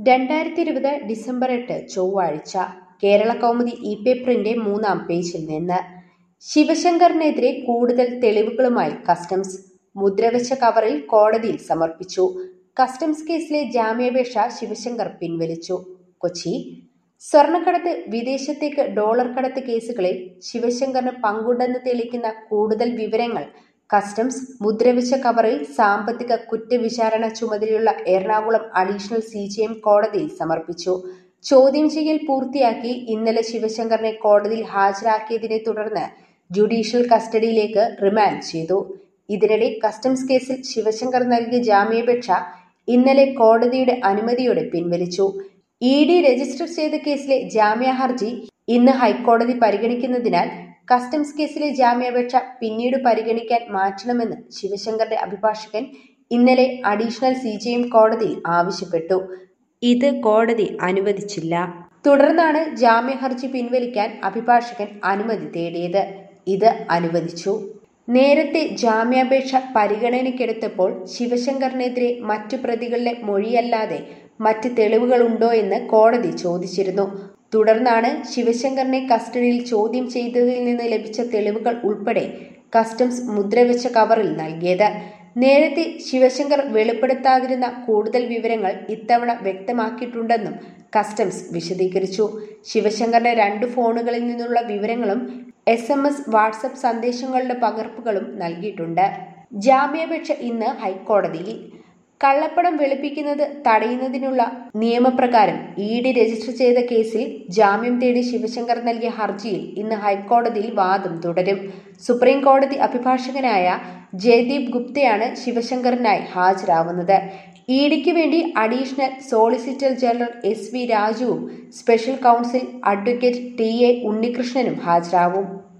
രണ്ടായിരത്തി ഇരുപത് ഡിസംബർ എട്ട് ചൊവ്വാഴ്ച കേരള കൗമുദി ഇ പേപ്പറിന്റെ മൂന്നാം പേജിൽ നിന്ന് ശിവശങ്കറിനെതിരെ കൂടുതൽ തെളിവുകളുമായി കസ്റ്റംസ് മുദ്രവെച്ച കവറിൽ കോടതിയിൽ സമർപ്പിച്ചു കസ്റ്റംസ് കേസിലെ ജാമ്യാപേക്ഷ ശിവശങ്കർ പിൻവലിച്ചു കൊച്ചി സ്വർണ്ണക്കടത്ത് വിദേശത്തേക്ക് ഡോളർ കടത്ത് കേസുകളിൽ ശിവശങ്കറിന് പങ്കുണ്ടെന്ന് തെളിയിക്കുന്ന കൂടുതൽ വിവരങ്ങൾ കസ്റ്റംസ് മുദ്രവെച്ച കവറിൽ സാമ്പത്തിക കുറ്റവിചാരണ ചുമതലയുള്ള Ernakulam additional C J M കോടതിയിൽ സമർപ്പിച്ചു ചോദ്യം ചെയ്യൽ പൂർത്തിയാക്കി ഇന്നലെ ശിവശങ്കറിനെ കോടതിയിൽ ഹാജരാക്കിയതിനെ തുടർന്ന് ജുഡീഷ്യൽ കസ്റ്റഡിയിലേക്ക് റിമാൻഡ് ചെയ്തു ഇതിനിടെ കസ്റ്റംസ് കേസിൽ ശിവശങ്കർ നൽകിയ ജാമ്യാപേക്ഷ ഇന്നലെ കോടതിയുടെ അനുമതിയോടെ പിൻവലിച്ചു ഇ ഡി രജിസ്റ്റർ ചെയ്ത കേസിലെ ജാമ്യ ഹർജി ഇന്ന് ഹൈക്കോടതി പരിഗണിക്കുന്നതിനാൽ കസ്റ്റംസ് കേസിലെ ജാമ്യാപേക്ഷ പിന്നീട് പരിഗണിക്കാൻ മാറ്റണമെന്ന് ശിവശങ്കറിന്റെ അഭിഭാഷകൻ ഇന്നലെ അഡീഷണൽ സി ജി എം കോടതിയിൽ ആവശ്യപ്പെട്ടു ഇത് കോടതി അനുവദിച്ചില്ല തുടർന്നാണ് ജാമ്യ ഹർജി പിൻവലിക്കാൻ അഭിഭാഷകൻ അനുമതി തേടിയത് ഇത് അനുവദിച്ചു നേരത്തെ ജാമ്യാപേക്ഷ പരിഗണനയ്ക്കെടുത്തപ്പോൾ ശിവശങ്കറിനെതിരെ മറ്റു പ്രതികളുടെ മൊഴിയല്ലാതെ മറ്റ് തെളിവുകളുണ്ടോ എന്ന് കോടതി ചോദിച്ചിരുന്നു തുടർന്നാണ് ശിവശങ്കറിനെ കസ്റ്റഡിയിൽ ചോദ്യം ചെയ്തതിൽ നിന്ന് ലഭിച്ച തെളിവുകൾ ഉൾപ്പെടെ കസ്റ്റംസ് മുദ്രവെച്ച കവറിൽ നൽകിയത് നേരത്തെ ശിവശങ്കർ വെളിപ്പെടുത്താതിരുന്ന കൂടുതൽ വിവരങ്ങൾ ഇത്തവണ വ്യക്തമാക്കിയിട്ടുണ്ടെന്നും കസ്റ്റംസ് വിശദീകരിച്ചു ശിവശങ്കറിന്റെ രണ്ട് ഫോണുകളിൽ നിന്നുള്ള വിവരങ്ങളും എസ് എം എസ് വാട്സപ്പ് സന്ദേശങ്ങളുടെ പകർപ്പുകളും നൽകിയിട്ടുണ്ട് ജാമ്യാപേക്ഷ ഇന്ന് ഹൈക്കോടതിയിൽ കള്ളപ്പണം വെളുപ്പിക്കുന്നത് തടയുന്നതിനുള്ള നിയമപ്രകാരം ഇ ഡി രജിസ്റ്റർ ചെയ്ത കേസിൽ ജാമ്യം തേടി ശിവശങ്കർ നൽകിയ ഹർജിയിൽ ഇന്ന് ഹൈക്കോടതിയിൽ വാദം തുടരും സുപ്രീം കോടതി അഭിഭാഷകനായ ജയദീപ് ഗുപ്തയാണ് ശിവശങ്കറിനായി ഹാജരാവുന്നത് ഇ ഡിക്ക് വേണ്ടി additional solicitor general S V രാജുവും special counsel advocate T A ഉണ്ണികൃഷ്ണനും ഹാജരാവും